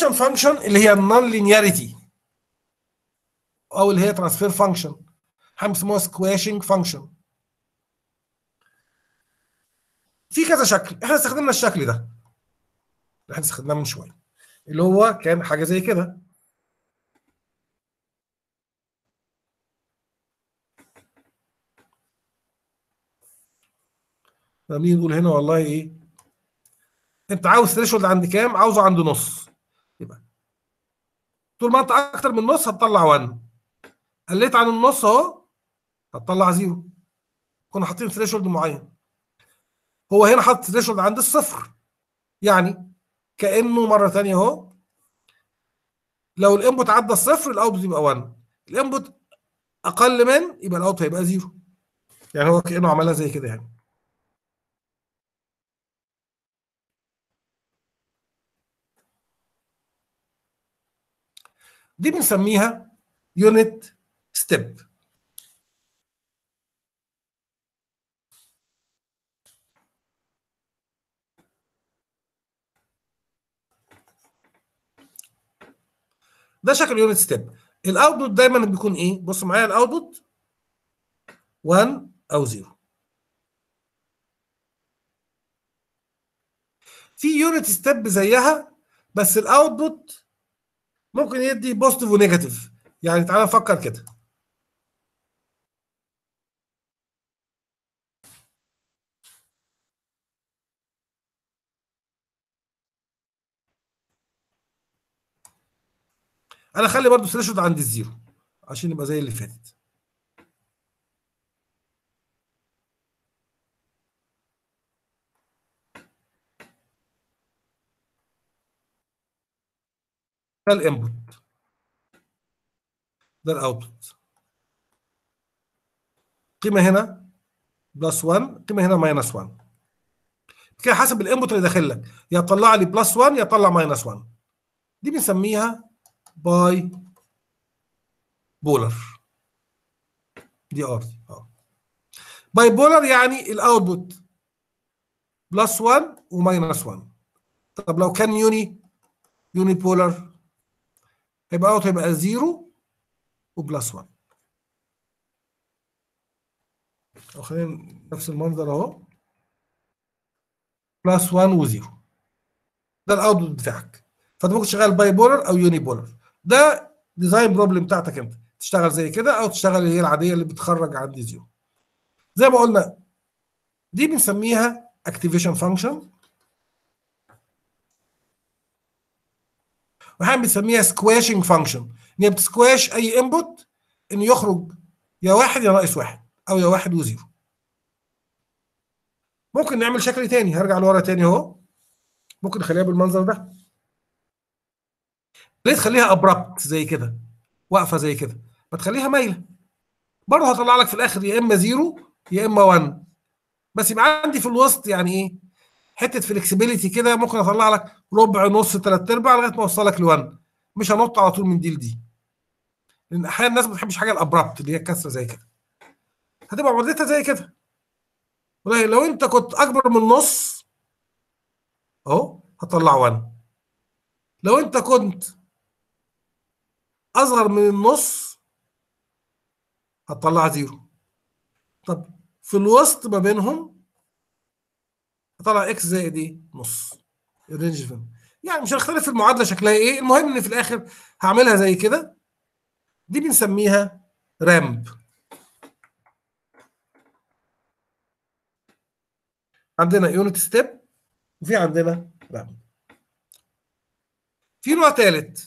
اكتيفيشن فانكشن اللي هي النون لينياريتي او اللي هي ترانسفير فانكشن هنسموها سكواشنج فانكشن في كذا شكل احنا استخدمنا الشكل ده اللي احنا استخدمناه من شويه اللي هو كان حاجه زي كده فمين يقول هنا والله ايه انت عاوز ثريشولد عند كام عاوزه عند نص يبقى طول ما انت اكتر من نص هتطلع 1 قلت عن النص اهو هتطلع زيرو كنا حاطين ثريشولد معين هو هنا حاطط ثريشولد عند الصفر يعني كانه مره ثانيه اهو لو الانبوت عدى الصفر الاوتبوت يبقى 1 الانبوت اقل من يبقى الاوتبوت هيبقى زيرو يعني هو كانه عملها زي كده يعني دي بنسميها يونت ستيب ده شكل يونت ستيب الاوتبوت دايما بيكون ايه بص معايا الاوتبوت 1 او 0 في يونت ستيب زيها بس الاوتبوت ممكن يدي بوزيتيف ونيجاتيف يعني تعالى نفكر كده انا اخلي برضو ثريشولد عند الزيرو عشان يبقى زي اللي فاتت ده الانبوت ده الاوتبوت قيمه هنا بلس 1 قيمه هنا ماينس 1 كده حسب الانبوت اللي داخل لك يا تطلع لي بلس 1 يا تطلع ماينس 1 دي بنسميها باي بولر دي ار دي اه باي بولر يعني الاوتبوت بلس 1 وماينس 1 طب لو كان يوني يوني بولر هيبقى اوت هيبقى 0 وبلس 1 او خلينا نفس المنظر اهو بلس 1 و0 ده الاوتبوت بتاعك فانت ممكن تشتغل باي بولر او يوني بولر ده ديزاين بروبلم بتاعتك انت تشتغل زي كده او تشتغل اللي هي العاديه اللي بتخرج عند زيرو زي ما قلنا دي بنسميها اكتيفيشن فانكشن واحيانا بنسميها سكواشنج فانكشن ان هي بتسكواش اي انبوت انه يخرج يا واحد يا ناقص واحد او يا واحد وزيرو ممكن نعمل شكل تاني هرجع لورا تاني اهو ممكن نخليها بالمنظر ده ليه تخليها ابربت زي كده واقفه زي كده ما تخليها مايله برضه هطلع لك في الاخر يا اما زيرو يا اما 1 بس يبقى عندي في الوسط يعني ايه حته فلكسبيليتي كده ممكن اطلع لك ربع نص ثلاث ارباع لغايه ما اوصلك ل1 مش هنط على طول من دي لدي لان احيانا الناس ما بتحبش حاجه الابربت اللي هي الكسره زي كده هتبقى معادلتها زي كده والله لو انت كنت اكبر من نص اهو هطلع 1 لو انت كنت اصغر من النص هتطلع زيرو طب في الوسط ما بينهم هطلع اكس زائد ايه نص الرينج فين يعني مش هنختلف في المعادله شكلها ايه المهم ان في الاخر هعملها زي كده دي بنسميها رامب عندنا يونت ستيب وفي عندنا رامب في نوع ثالث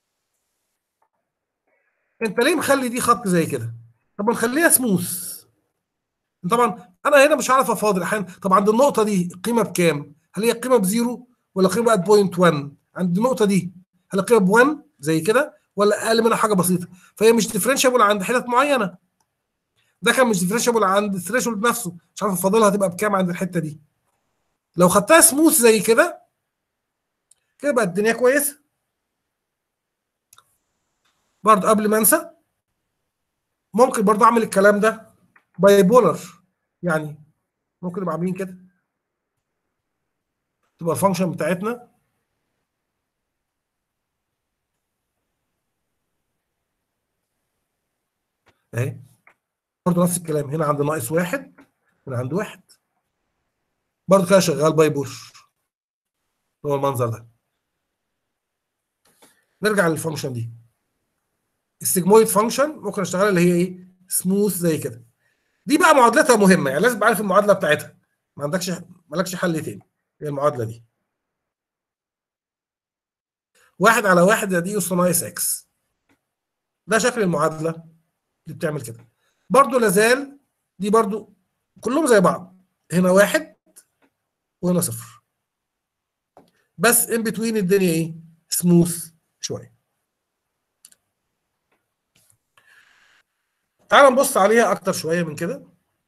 انت ليه مخلي دي خط زي كده طب ما نخليها سموث طبعا انا هنا مش عارف افاضل احيانا طب عند النقطه دي القيمه بكام هل هي القيمه بزيرو ولا القيمه بقت بوينت 1 عند النقطه دي هل القيمه ب 1 زي كده ولا اقل منها حاجه بسيطه فهي مش ديفرنشابل عند حتت معينه ده كان مش ديفرنشابل عند الثريشولد نفسه مش عارف افاضلها هتبقى بكام عند الحته دي لو خدتها سموث زي كده كده بقت الدنيا كويسه برضه قبل ما انسى ممكن برضه اعمل الكلام ده باي بولر يعني ممكن نبقى عاملين كده تبقى الفانكشن بتاعتنا اهي برضه نفس الكلام هنا عند ناقص واحد هنا عند واحد برضه كده شغال باي بوش هو المنظر ده نرجع للفانكشن دي السيجمويد فانكشن ممكن اشتغلها اللي هي ايه سموث زي كده دي بقى معادلتها مهمه يعني لازم تبقى عارف المعادله بتاعتها ما عندكش مالكش حل تاني هي المعادله دي واحد على واحد دي اس ناقص اكس ده شكل المعادله اللي بتعمل كده برضو لازال دي برضو كلهم زي بعض هنا واحد وهنا صفر بس ان بتوين الدنيا ايه سموث شويه تعال نبص عليها اكتر شويه من كده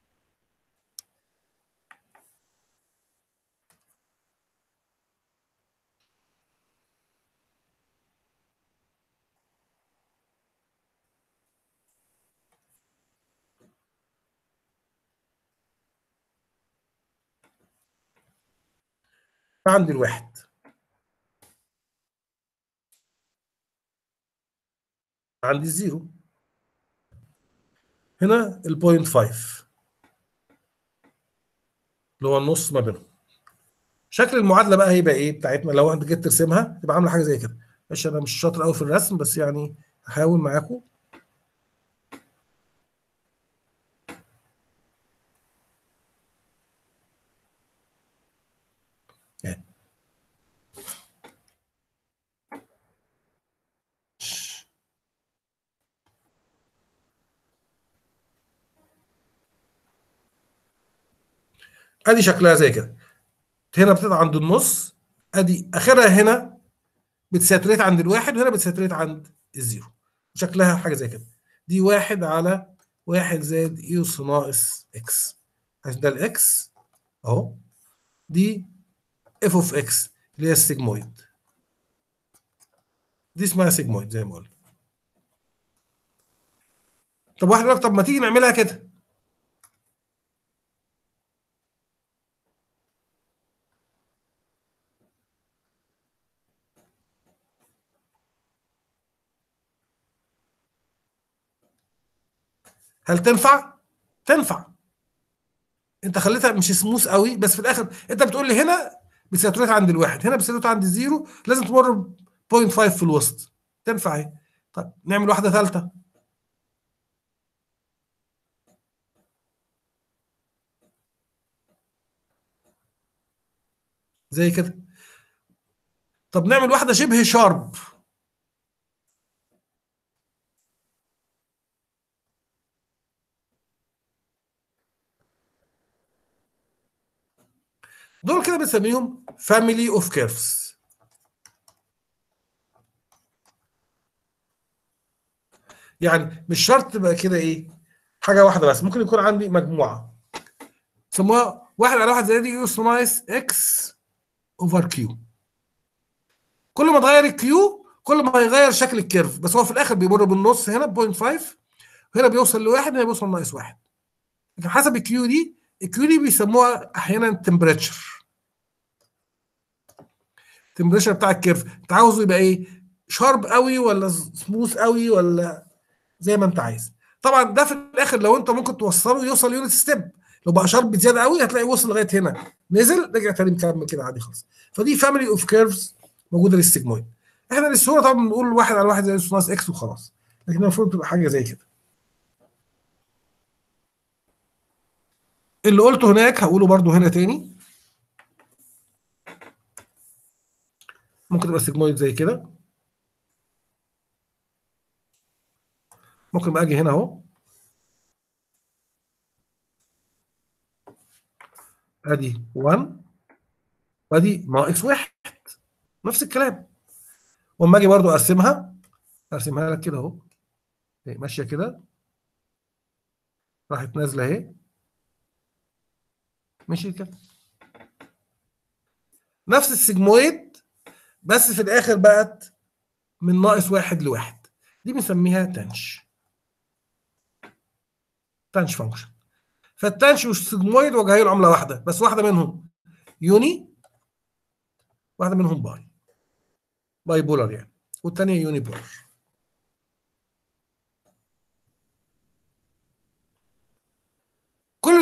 عندي الواحد عندي الزيرو هنا البوينت 5 اللي هو النص ما بينهم شكل المعادله بقى هيبقى ايه بتاعتنا لو انت جيت ترسمها تبقى عامله حاجه زي كده ماشي انا مش شاطر قوي في الرسم بس يعني هحاول معاكم يعني. ادي شكلها زي كده هنا بتبقى عند النص ادي اخرها هنا بتساتريت عند الواحد وهنا بتساتريت عند الزيرو شكلها حاجه زي كده دي واحد على واحد زائد اي اس ناقص اكس عشان ده الاكس اهو دي اف اوف اكس اللي هي السيجمويد دي اسمها سيجمويد زي ما قلنا طب واحد يقول لك طب ما تيجي نعملها كده هل تنفع؟ تنفع انت خليتها مش سموث قوي بس في الاخر انت بتقول لي هنا بساتوريت عند الواحد هنا بساتوريت عند الزيرو لازم تمر 0.5 في الوسط تنفع اهي طيب نعمل واحده ثالثه زي كده طب نعمل واحده شبه شارب دول كده بنسميهم فاميلي اوف كيرفز يعني مش شرط تبقى كده ايه حاجه واحده بس ممكن يكون عندي مجموعه سموها واحد على واحد زائد يو اس ناقص اكس اوفر كيو كل ما تغير الكيو كل ما هيغير شكل الكيرف بس هو في الاخر بيمر بالنص هنا 0.5 هنا بيوصل لواحد هنا بيوصل ناقص واحد لكن حسب الكيو دي الكيو دي بيسموها احيانا تمبريتشر التمبريتشر بتاع الكيرف انت عاوزه يبقى ايه شارب قوي ولا سموث قوي ولا زي ما انت عايز طبعا ده في الاخر لو انت ممكن توصله يوصل يونت ستيب لو بقى شارب بزياده قوي هتلاقي وصل لغايه هنا نزل رجع تاني مكمل كده عادي خالص فدي فاميلي اوف كيرفز موجوده للسيجمويد احنا للسهوله طبعا بنقول واحد على واحد زي ناقص اكس وخلاص لكن المفروض تبقى حاجه زي كده اللي قلته هناك هقوله برضو هنا تاني ممكن تبقى سيجمويد زي كده ممكن بقى اجي هنا اهو ادي 1 وادي ناقص واحد نفس الكلام واما اجي برضو اقسمها ارسمها لك كده اهو ماشيه كده راحت نازله اهي ماشي كده نفس السيجمويد بس في الاخر بقت من ناقص واحد لواحد دي بنسميها تنش تنش فانكشن فالتنش والسيجمويد وجهين عمله واحده بس واحده منهم يوني واحده منهم باي باي بولر يعني والثانيه يوني بولر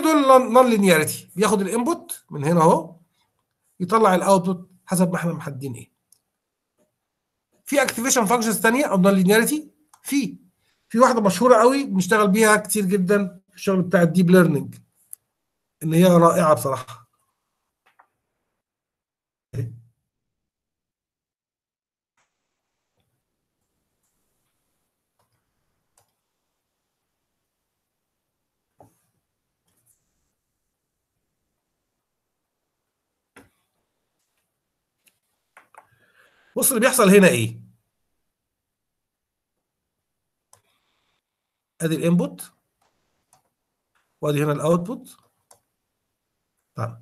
دول نون لينياريتي بياخد الانبوت من هنا اهو يطلع الاوتبوت حسب ما احنا محددين ايه في اكتيفيشن فانكشنز ثانيه او نون لينياريتي في في واحده مشهوره قوي بنشتغل بيها كتير جدا في الشغل بتاع الديب ليرنينج ان هي رائعه بصراحه بص اللي بيحصل هنا ايه ادي الانبوت وادي هنا الاوتبوت طيب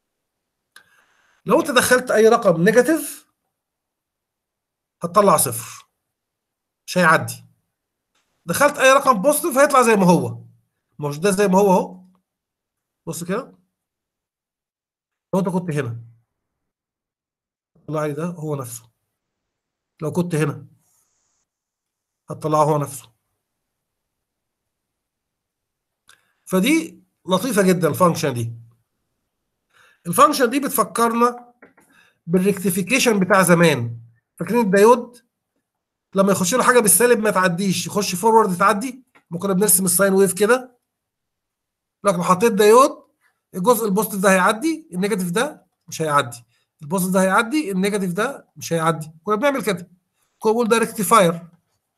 لو انت دخلت اي رقم نيجاتيف هتطلع صفر مش هيعدي دخلت اي رقم بوزيتيف هيطلع زي ما هو مش ده زي ما هو اهو بص كده لو انت كنت هنا طلع لي ده هو نفسه لو كنت هنا هتطلعه هو نفسه فدي لطيفه جدا الفانكشن دي الفانكشن دي بتفكرنا بالريكتيفيكيشن بتاع زمان فاكرين الدايود لما يخش له حاجه بالسالب ما تعديش يخش فورورد تعدي ممكن بنرسم الساين ويف كده لكن لو حطيت دايود الجزء البوزيتيف ده هيعدي النيجاتيف ده مش هيعدي البوزيتيف ده هيعدي النيجاتيف ده مش هيعدي كنا بنعمل كده كنا بنقول ده ريكتيفاير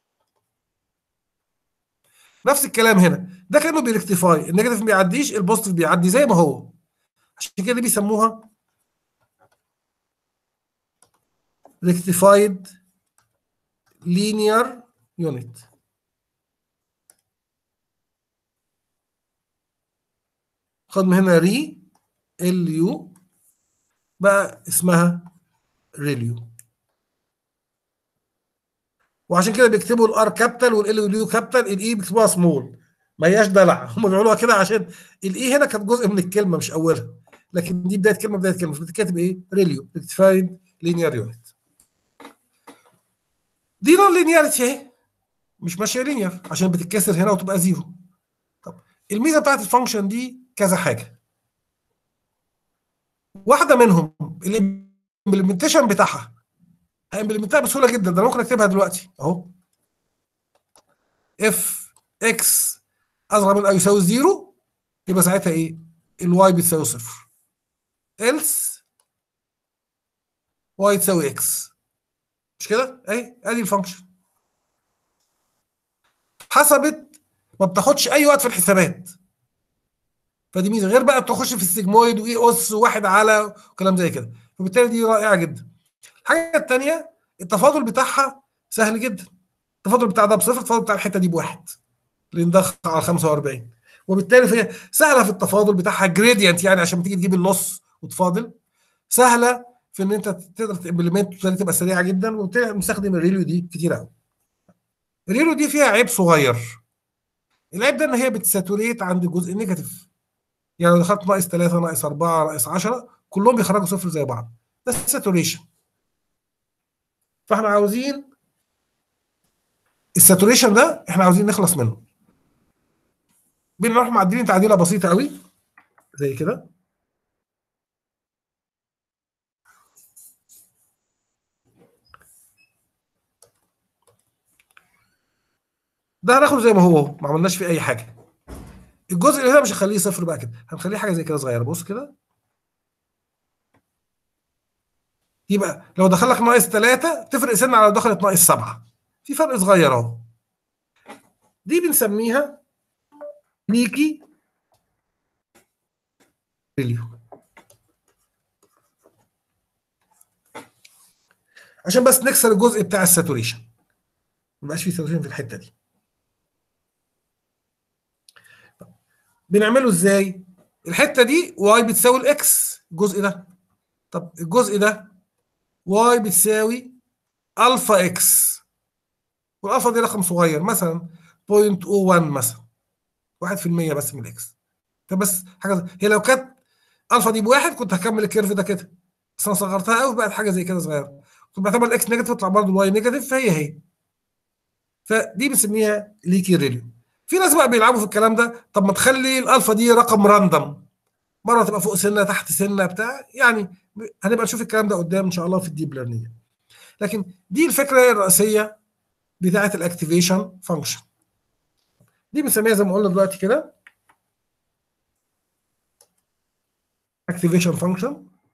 نفس الكلام هنا ده كانه بيركتيفاي النيجاتيف ما بيعديش البوزيتيف بيعدي زي ما هو عشان كده بيسموها rectified linear unit خد من هنا ري ال يو بقى اسمها ريليو وعشان كده بيكتبوا الار كابيتال والال واليو كابيتال الاي بيكتبوها سمول ما هياش دلع هم بيعملوها كده عشان الاي هنا كانت جزء من الكلمه مش اولها لكن دي بدايه كلمه بدايه كلمه فبتتكتب ايه؟ ريليو ريكتيفايد لينير يونت دي نون لينياريتي اهي مش ماشيه لينير عشان بتتكسر هنا وتبقى زيرو طب الميزه بتاعت الفانكشن دي كذا حاجه واحده منهم الامبلمنتيشن بتاعها هامبلمنتها بسهوله جدا ده ممكن اكتبها دلوقتي اهو اف اكس اصغر من او يساوي زيرو يبقى ساعتها ايه؟ الواي بتساوي صفر else واي تساوي اكس مش كده؟ اهي ادي الفانكشن حسبت ما بتاخدش اي وقت في الحسابات فدي ميزه غير بقى بتخش في السيجمويد وايه اس واحد على وكلام زي كده فبالتالي دي رائعه جدا الحاجه الثانيه التفاضل بتاعها سهل جدا التفاضل بتاع ده بصفر التفاضل بتاع الحته دي بواحد لان ده على 45 وبالتالي فهي سهله في التفاضل بتاعها جريدينت يعني عشان تيجي تجيب النص وتفاضل سهله في ان انت تقدر تمبلمنت تبقى سريعه جدا وبالتالي بنستخدم الريليو دي كتير قوي الريليو دي فيها عيب صغير العيب ده ان هي بتساتوريت عند الجزء النيجاتيف يعني لو دخلت ناقص 3 ناقص 4 ناقص 10 كلهم بيخرجوا صفر زي بعض ده الساتوريشن فاحنا عاوزين الساتوريشن ده احنا عاوزين نخلص منه بنروح معدلين تعديله بسيطه قوي زي كده ده هناخده زي ما هو ما عملناش فيه اي حاجه الجزء اللي هنا مش هنخليه صفر بقى كده هنخليه حاجه زي كده صغيره بص كده يبقى لو دخل لك ناقص 3 تفرق سنه على لو دخلت ناقص 7 في فرق صغير اهو دي بنسميها ليكي ريليو عشان بس نكسر الجزء بتاع الساتوريشن ما يبقاش في ساتوريشن في الحته دي بنعمله ازاي الحته دي واي بتساوي الاكس الجزء ده طب الجزء ده واي بتساوي الفا اكس والالفا دي رقم صغير مثلا 0.01 مثلا 1% بس من الاكس فبس حاجه هي لو كانت الفا دي بواحد كنت هكمل الكيرف ده كده بس انا صغرتها قوي بقت حاجه زي كده صغيره كنت بعتبر الاكس نيجاتيف تطلع برضه الواي نيجاتيف فهي هي فدي بنسميها ليكي ريليو في ناس بقى بيلعبوا في الكلام ده طب ما تخلي الالفا دي رقم راندم مره تبقى فوق سنه تحت سنه بتاع يعني هنبقى نشوف الكلام ده قدام ان شاء الله في الديب ليرنينج لكن دي الفكره الرئيسيه بتاعه الاكتيفيشن فانكشن دي بنسميها زي ما قلنا دلوقتي كده activation function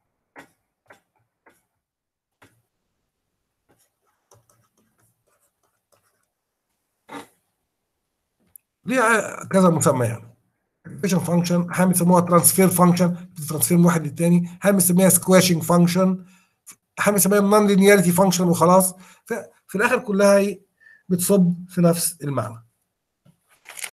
ليها كذا مسمى يعني activation function احيانا بيسموها transfer function بتترانسفير من واحد للتاني احيانا بنسميها squashing function احيانا بنسميها non linearity function وخلاص في الاخر كلها بتصب في نفس المعنى